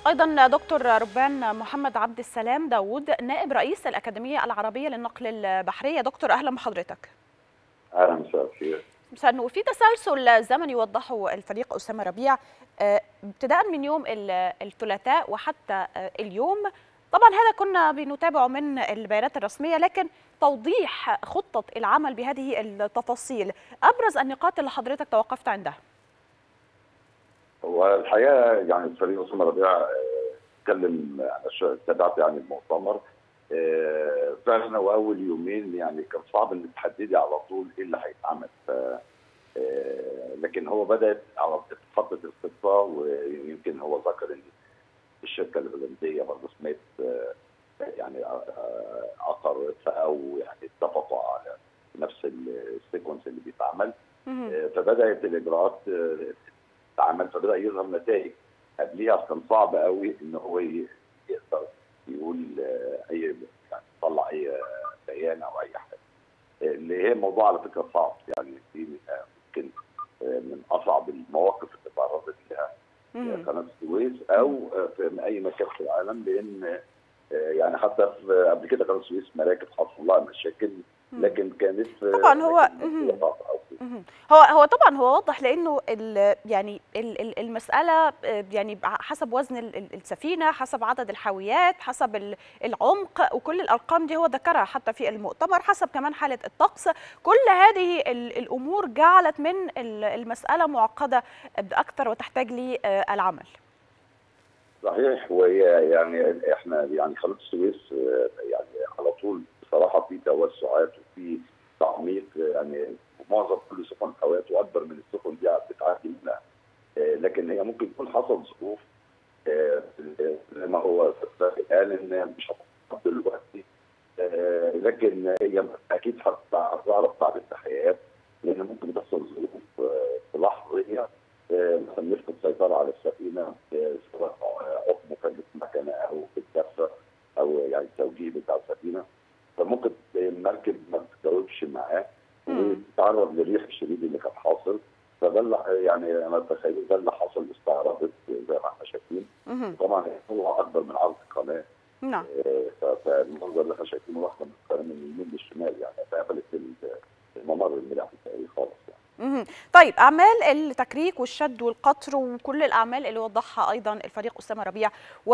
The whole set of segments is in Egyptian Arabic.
ايضا دكتور ربان محمد عبد السلام داوود نائب رئيس الاكاديميه العربيه للنقل البحري دكتور اهلا بحضرتك اهلا مساء الخير مساء النور في تسلسل زمني يوضحه الفريق اسامه ربيع ابتداء من يوم الثلاثاء وحتى اليوم طبعا هذا كنا بنتابعه من البيانات الرسميه لكن توضيح خطه العمل بهذه التفاصيل ابرز النقاط اللي حضرتك توقفت عندها هو الحقيقه يعني الفريق اسامه ربيع اتكلم انا تابعت يعني المؤتمر فعلا هو اول يومين يعني كان صعب انك تحددي على طول ايه اللي هيتعمل ف لكن هو بدات على خطه الخطه ويمكن هو ذكر ان الشركه الهولنديه برضه سميث يعني اقرتها او يعني اتفقوا على نفس السيكونس اللي بيتعمل فبدات الاجراءات تتعمل فبدا يظهر نتائج قبليها كان صعب قوي ان هو يقدر يقول اي يعني يطلع اي بيان او اي حاجه اللي هي موضوع على فكره صعب يعني دي ممكن من اصعب المواقف اللي تعرضت لها قناه السويس او في اي مكان في العالم لان يعني حتى في قبل كده قناه السويس مراكب حصل لها مشاكل لكن كانت طبعا هو هو هو طبعا هو واضح لانه يعني المساله يعني حسب وزن السفينه حسب عدد الحاويات حسب العمق وكل الارقام دي هو ذكرها حتى في المؤتمر حسب كمان حاله الطقس كل هذه الامور جعلت من المساله معقده اكثر وتحتاج للعمل صحيح وهي يعني احنا يعني قناه السويس يعني على طول بصراحه في توسعات وفي تعميق يعني معظم كل سفن الحاويات واكبر من السفن دي بتعدي منها لكن هي ممكن يكون حصل ظروف زي ما هو قال ان مش هتحصل دلوقتي لكن هي اكيد هتعرف بعد التحقيقات لان ممكن تحصل ظروف في لحظيه مثلا نفقد السيطره على السفينه سواء حكم مكلف مكانها او في الكفه او يعني التوجيه بتاع السفينه فممكن المركب ما تتجاوبش معاه وتتعرض للريح الشديد اللي كان حاصل فده اللي يعني انا اتخيل ده اللي حصل استعراضت زي ما احنا شايفين طبعا هو اكبر من عرض القناه نعم فالمنظر اللي احنا شايفينه واحده من القناه من اليمين للشمال يعني فقفلت الممر الملاحي التقريبي خالص يعني طيب اعمال التكريك والشد والقطر وكل الاعمال اللي وضحها ايضا الفريق اسامه ربيع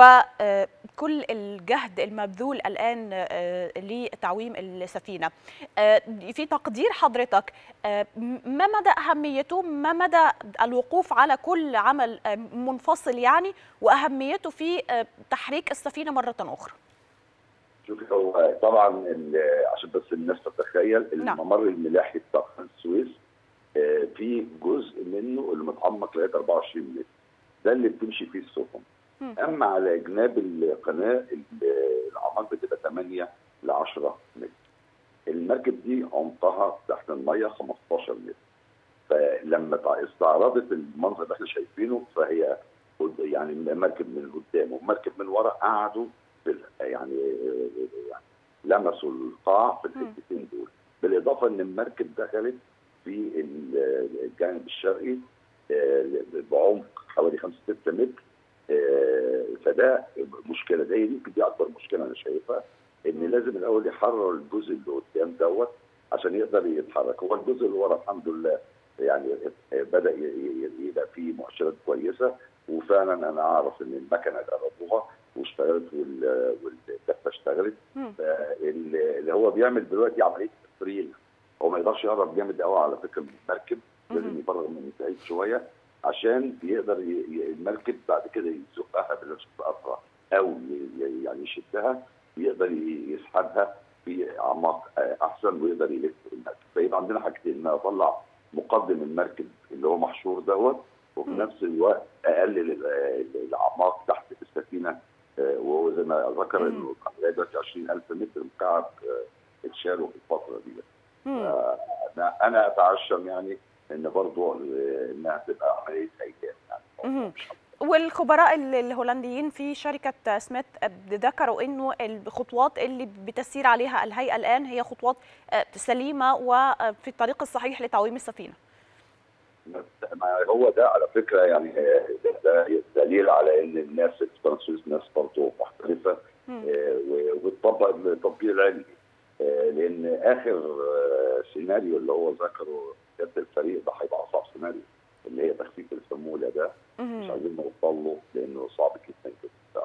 وكل الجهد المبذول الان لتعويم السفينه في تقدير حضرتك ما مدى اهميته ما مدى الوقوف على كل عمل منفصل يعني واهميته في تحريك السفينه مره اخرى شوفي هو طبعا عشان بس الناس تتخيل الممر الملاحي بتاع السويس في جزء منه اللي متعمق لغايه 24 متر ده اللي بتمشي فيه السفن اما على جناب القناه الاعماق بتبقى 8 ل 10 متر المركب دي عمقها تحت الميه 15 متر فلما استعرضت المنظر اللي احنا شايفينه فهي يعني مركب من قدام ومركب من ورا قعدوا في يعني, يعني لمسوا القاع في الحتتين دول بالاضافه ان المركب دخلت في الجانب الشرقي بعمق حوالي 5 6 متر فده مشكله زي دي دي اكبر مشكله انا شايفها ان لازم الاول يحرر الجزء اللي قدام دوت عشان يقدر يتحرك هو الجزء اللي ورا الحمد لله يعني بدا يبقى فيه مؤشرات كويسه وفعلا انا اعرف ان المكنه جربوها واشتغلت والدفه اشتغلت اللي هو بيعمل دلوقتي عمليه تفريغ هو ما يقدرش يقرب جامد قوي على فكره من المركب لازم يفرغ من بعيد شويه عشان يقدر المركب بعد كده يزقها بالنفس اسرع او يعني يشدها ويقدر يسحبها في اعماق احسن ويقدر يلف المركب فيبقى عندنا حاجتين ان اطلع مقدم المركب اللي هو محشور دوت وفي نفس الوقت اقلل الاعماق تحت السفينه وهو زي ما ذكر انه دلوقتي 20000 متر مكعب اتشالوا في الفتره دي انا انا اتعشم يعني ان برضه انها تبقى عمليه ايجاب يعني والخبراء الهولنديين في شركه سميث ذكروا انه الخطوات اللي بتسير عليها الهيئه الان هي خطوات سليمه وفي الطريق الصحيح لتعويم السفينه. ما هو ده على فكره يعني ده دليل على ان الناس في قناه السويس ناس برضه محترفه وبتطبق التطبيق العلمي لان اخر سيناريو اللي هو ذكره سياده الفريق ده هيبقى اصعب سيناريو اللي هي تخفيف الفموله ده مش عايزين نوصل له لانه صعب جدا جدا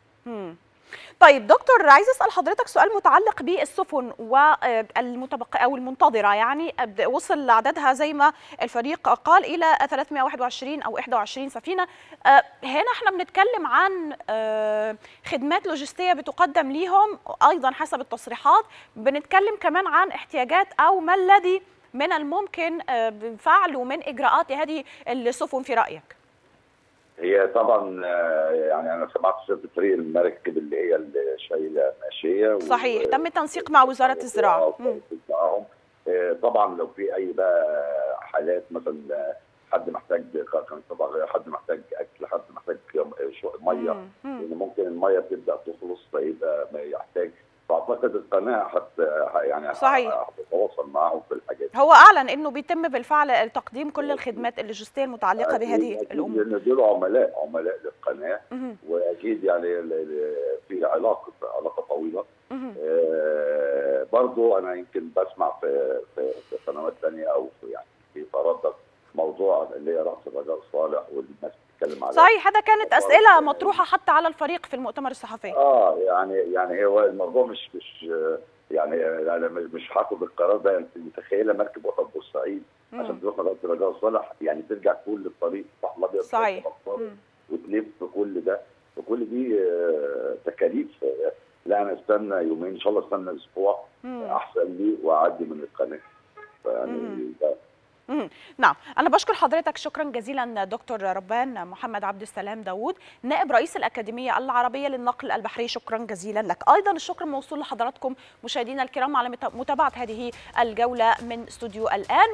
طيب دكتور عايز اسال حضرتك سؤال متعلق بالسفن والمتبقيه او المنتظره يعني وصل عددها زي ما الفريق قال الى 321 او 21 سفينه هنا احنا بنتكلم عن خدمات لوجستيه بتقدم ليهم ايضا حسب التصريحات بنتكلم كمان عن احتياجات او ما الذي من الممكن فعله من اجراءات هذه السفن في رايك؟ هي طبعا يعني انا سمعت سياده الفريق المركب اللي هي اللي شايله ماشيه صحيح تم التنسيق مع وزاره الزراعه معاهم طبعا لو في اي بقى حالات مثلا حد محتاج كان طبعا حد محتاج اكل حد محتاج ميه لان ممكن الميه تبدا تخلص فيبقى ما يحتاج فاعتقد القناه حتى يعني صحيح هتتواصل معاهم في الحاجات هو اعلن انه بيتم بالفعل تقديم كل الخدمات اللوجستيه المتعلقه بهذه الامور لان دول عملاء عملاء للقناه واكيد يعني في علاقه علاقه طويله آه برضو انا يمكن بسمع في في, في قنوات ثانيه او في يعني بيتردد موضوع اللي هي راس الرجاء صالح والناس بتتكلم عليه صحيح هذا كانت اسئله مطروحه حتى على الفريق في المؤتمر الصحفي اه يعني يعني هو الموضوع مش مش يعني انا مش هاخد القرار ده انت متخيله مركب وطن بورسعيد عشان تروح لغايه الرجاء صالح يعني ترجع كل الطريق صح الابيض صحيح وتلف كل ده وكل دي تكاليف لا انا استنى يومين ان شاء الله استنى اسبوع احسن لي واعدي من القناه فيعني نعم أنا بشكر حضرتك شكرا جزيلا دكتور ربان محمد عبد السلام داوود نائب رئيس الأكاديمية العربية للنقل البحري شكرا جزيلا لك أيضا الشكر موصول لحضراتكم مشاهدينا الكرام على متابعة هذه الجولة من استوديو الآن